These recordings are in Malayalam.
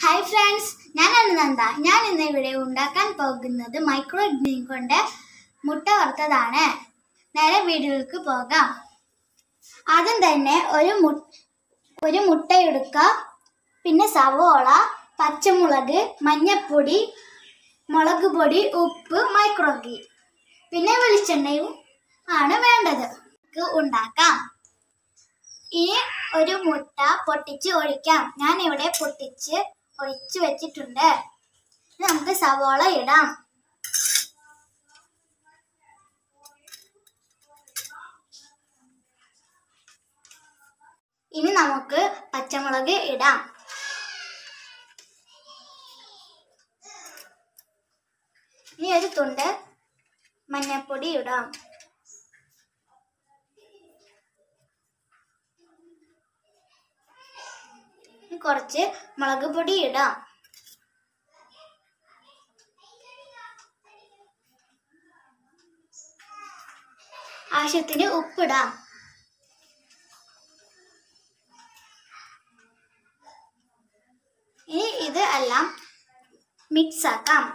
ഹായ് ഫ്രണ്ട്സ് ഞാൻ അനുനന്ദ ഞാൻ ഇന്ന് ഇവിടെ ഉണ്ടാക്കാൻ പോകുന്നത് മൈക്രോ ഗ്രീൻ കൊണ്ട് മുട്ട വറുത്തതാണ് നേരെ വീഡിയോയിലേക്ക് പോകാം ആദ്യം തന്നെ ഒരു മു ഒരു മുട്ട എടുക്കുക പിന്നെ സവോള പച്ചമുളക് മഞ്ഞപ്പൊടി മുളക് പൊടി ഉപ്പ് മൈക്രോ ഗ്രീൻ പിന്നെ വെളിച്ചെണ്ണയും ആണ് വേണ്ടത് നമുക്ക് ഉണ്ടാക്കാം ഇനി ഒരു മുട്ട പൊട്ടിച്ച് ഒഴിക്കാം ഞാൻ ഇവിടെ പൊട്ടിച്ച് ഒഴിച്ച് വെച്ചിട്ടുണ്ട് ഇനി നമുക്ക് സവോള ഇടാം ഇനി നമുക്ക് പച്ചമുളക് ഇടാം ഇനി ഒരു തുണ്ട് മഞ്ഞൾപ്പൊടി ഇടാം ഇനി കുറച്ച് മുളക് പൊടി ഇടാം ആവശ്യത്തിന് ഉപ്പിടാം ഇനി ഇത് എല്ലാം മിക്സ് ആക്കാം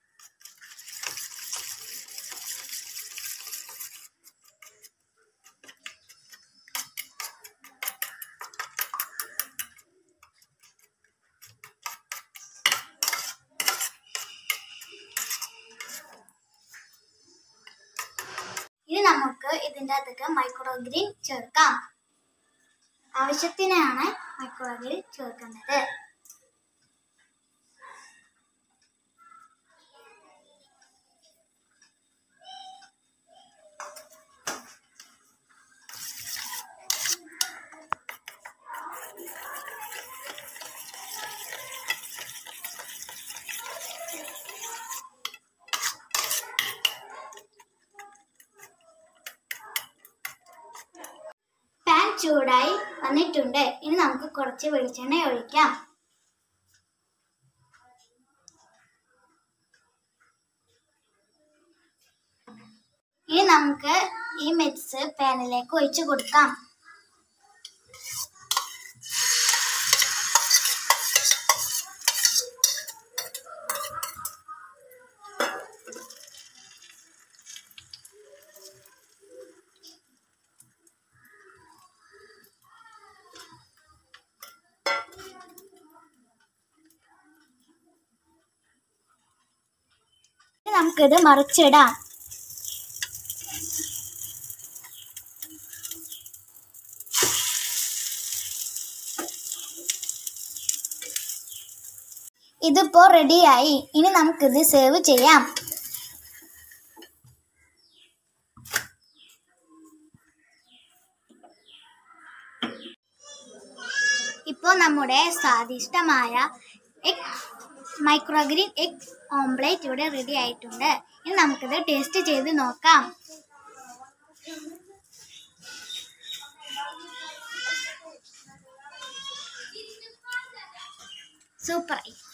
ഇനി നമുക്ക് ഇതിൻ്റെ അകത്തേക്ക് മൈക്രോഗ്രീൻ ചേർക്കാം ആവശ്യത്തിനാണ് മൈക്രോഗ്രീൻ ചേർക്കുന്നത് പാൻ ചൂടായി വന്നിട്ടുണ്ട് ഇനി നമുക്ക് കുറച്ച് വെളിച്ചെണ്ണ ഒഴിക്കാം ഇനി നമുക്ക് ഈ മിക്സ് പാനിലേക്ക് ഒഴിച്ചു കൊടുക്കാം ഇനി നമുക്കിത് മറിച്ചിടാം ഇതിപ്പോ റെഡിയായി ഇനി നമുക്കിത് സേവ് ചെയ്യാം ഇപ്പോൾ നമ്മുടെ സ്വാദിഷ്ടമായ എഗ് മൈക്രോഗ്രീൻ എഗ് ഓംപ്ലേറ്റ് ഇവിടെ റെഡി ആയിട്ടുണ്ട് ഇനി നമുക്കിത് ടേസ്റ്റ് ചെയ്ത് നോക്കാം സൂപ്പറായി